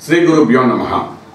శ్రీ గురుభ్యో నమ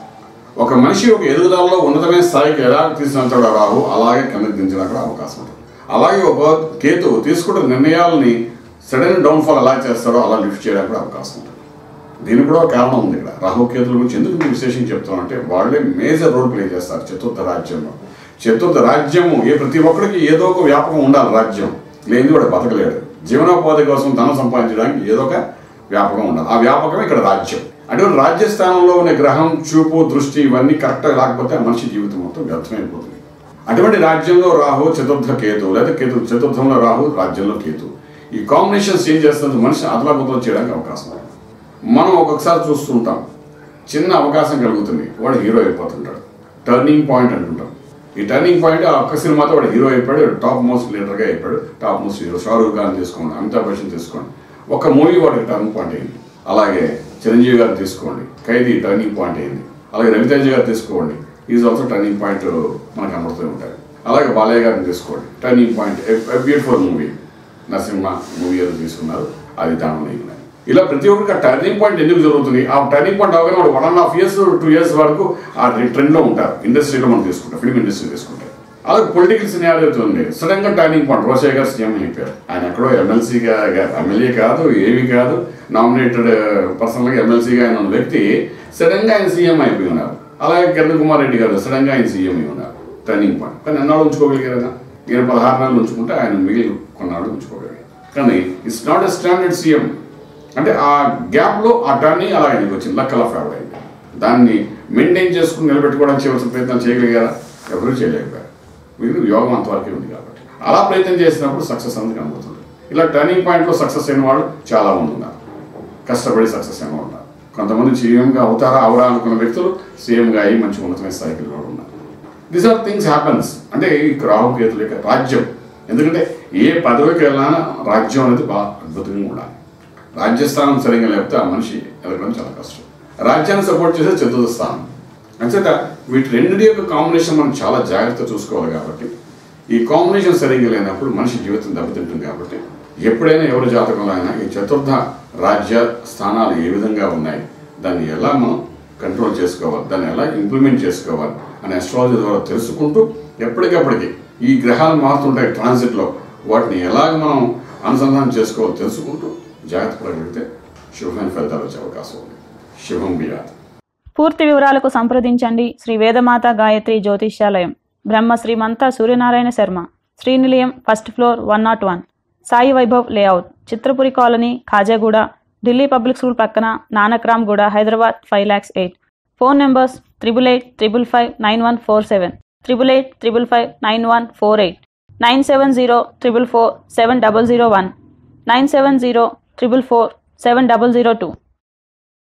ఒక మనిషి ఒక ఎదుగుదలలో ఉన్నతమైన స్థాయికి ఎలా తీసుకెళ్తాడో రాహు అలాగే కిందకి దించడానికి కూడా అవకాశం ఉంటుంది అలాగే ఒక కేతు తీసుకుంటున్న నిర్ణయాలని సడన్ డౌన్ఫాల్ ఎలా చేస్తాడో అలా లిఫ్ట్ చేయడానికి కూడా అవకాశం ఉంటుంది దీనికి కూడా ఒక కారణం ఉంది ఇక్కడ రాహు కేతుల గురించి ఎందుకు మీకు విశేషం చెప్తామంటే వాళ్ళే మేజర్ రోల్ ప్లే చేస్తారు చతుర్థ రాజ్యంలో చతుర్థ రాజ్యము ఏ ప్రతి ఒక్కరికి ఏదో ఒక వ్యాపకం ఉండాలి రాజ్యం లేనిది వాడు బతకలేడు జీవనోపాధి కోసం ధనం సంపాదించడానికి ఏదో ఒక వ్యాపకం ఉండాలి ఆ వ్యాపకం ఇక్కడ రాజ్యం అటువంటి రాజ్యస్థానంలో ఉన్న గ్రహం చూపు దృష్టి ఇవన్నీ కరెక్ట్గా లేకపోతే ఆ మనిషి జీవితం మొత్తం వ్యర్థమైపోతుంది అటువంటి రాజ్యంలో రాహు చతుర్థ కేతు లేదా కేతు చతుర్థంలో రాహు రాజ్యంలో కేతు ఈ కాంబినేషన్స్ ఏం చేస్తుంది మనిషి అదలాబుదలు చేయడానికి అవకాశం ఉంది మనం ఒక్కొక్కసారి చూస్తుంటాం చిన్న అవకాశం కలుగుతుంది వాడు హీరో అయిపోతుంటాడు టర్నింగ్ పాయింట్ అంటుంటాం ఈ టర్నింగ్ పాయింట్ ఆ ఒక్క సినిమాతో వాడు హీరో అయిపోయాడు టాప్ మోస్ట్ లీడర్గా అయిపోయాడు top most hero Shahrukh Khan తీసుకోండి అమితాబ్ బచ్చన్ తీసుకోండి ఒక మూవీ వాడికి టర్నింగ్ పాయింట్ అయింది అలాగే చిరంజీవి గారు తీసుకోండి ఖైదీ టర్నింగ్ పాయింట్ అయింది అలాగే రవితేజ గారు తీసుకోండి ఈజ్ ఆల్సో టర్నింగ్ పాయింట్ మనకు కనబడుతూ ఉంటాయి అలాగే బాలయ్య గారిని తీసుకోండి turning point beautiful movie Narasimha movie ఏదో తీసుకున్నారు అది దానిలో ఉన్నాయి ఇలా ప్రతి ఒక్కరికి ఆ టర్నింగ్ పాయింట్ ఎందుకు జరుగుతుంది ఆ టర్నింగ్ పాయింట్ అవగానే వాడు one and half years two years వరకు ఆ ట్రెండ్లో ఉంటారు ఇండస్ట్రీలో మనం తీసుకుంటాం ఫిల్మ్ ఇండస్ట్రీ తీసుకుంటే అలాగే పొలిటికల్ సినారియో ఉంది సడన్ గా turning point Rosaiah garu CM అయిపోయారు ఆయన ఎక్కడో ఎమ్మెల్సీగా ఎమ్మెల్యే కాదు ఏమి కాదు నామినేటెడ్ పర్సనల్గా ఎమ్మెల్సీగా ఆయన ఉన్న వ్యక్తి సడన్ గా ఆయన సీఎం అయిపోయి ఉన్నారు అలాగే కిరణ్ కుమార్ రెడ్డి గారు సడన్ గా ఆయన సీఎం అయి ఉన్నారు టర్నింగ్ పాయింట్ కానీ ఎన్నాళ్ళు ఉంచుకోగలిగారు ఈయన పదహారు నెలలు ఉంచుకుంటే ఆయన మిగిలి కొన్నాళ్ళు ఉంచుకోగలిగారు కానీ it's not a standard CM అంటే ఆ గ్యాప్లో ఆ టర్నింగ్ అలా ఆయనకి వచ్చింది లక్కల ఫేవర్ అయింది దాన్ని మెయింటైన్ చేసుకుని నిలబెట్టుకోవడానికి చేయవలసిన ప్రయత్నం చేయగలిగారా ఎవరూ చేయలేకపోయారు మీరు యోగం అంతవరకే ఉంది కాబట్టి అలా ప్రయత్నం చేసినప్పుడు సక్సెస్ అనేది కనబడుతుంది ఇలా టర్నింగ్ పాయింట్లో సక్సెస్ అయిన వాళ్ళు చాలా మంది ఉన్నారు కష్టపడి సక్సెస్ అయిన వాళ్ళు ఉన్నారు కొంతమంది సీఎంగా అవుతారా అవరా అనుకున్న వ్యక్తులు సీఎంగా అయ్యి మంచి ఉన్నతమైన స్థాయికి కూడా ఉన్నారు దిస్ ఆర్ థింగ్స్ హ్యాపన్స్ అంటే ఈ రాహుకేతుల యొక్క రాజ్యం ఎందుకంటే ఏ పదవికి వెళ్ళినా రాజ్యం అనేది బాగా అద్భుతంగా ఉండాలి రాజ్యస్థానం సరిగ్గా లేకపోతే ఆ మనిషి ఎదగడం చాలా కష్టం రాజ్యాన్ని సపోర్ట్ చేసే చతుర్థ స్థానం అంచేత వీటి రెండింటి యొక్క కాంబినేషన్ మనం చాలా జాగ్రత్త చూసుకోవాలి కాబట్టి ఈ కాంబినేషన్ సరిగ్గా లేనప్పుడు మనిషి జీవితం దెబ్బతింటుంది కాబట్టి ఎప్పుడైనా ఎవరి జాతకంలో అయినా ఈ చతుర్థ రాజ్య స్థానాలు ఏ విధంగా ఉన్నాయి దాన్ని ఎలా మనం కంట్రోల్ చేసుకోవాలి దాన్ని ఎలా ఇంప్లిమెంట్ చేసుకోవాలి అనే అస్ట్రాలజీ ద్వారా తెలుసుకుంటూ ఎప్పటికప్పటికి ఈ గ్రహాలు మారుతుంటాయి ట్రాన్సిట్లో వాటిని ఎలాగ మనం అనుసంధానం చేసుకోవాలో తెలుసుకుంటూ జాగ్రత్త పడగలిగితే శుభమైన ఫలితాలు వచ్చే అవకాశం ఉంది శుభం బియాత్ పూర్తి వివరాలకు సంప్రదించండి Shri Vedamata Gayatri Jyotishyalayam Brahma Srimantha Suryanarayana Sharma Srinilayam first floor one naught one Sai Vaibhav layout Chitrapuri colony Khajaguda Delhi public school పక్కన Nanakramguda Hyderabad five lakhs eight phone numbers triple eight triple five nine one four seven triple eight triple five nine one four eight nine seven zero triple four seven double zero one nine seven zero triple four seven double zero two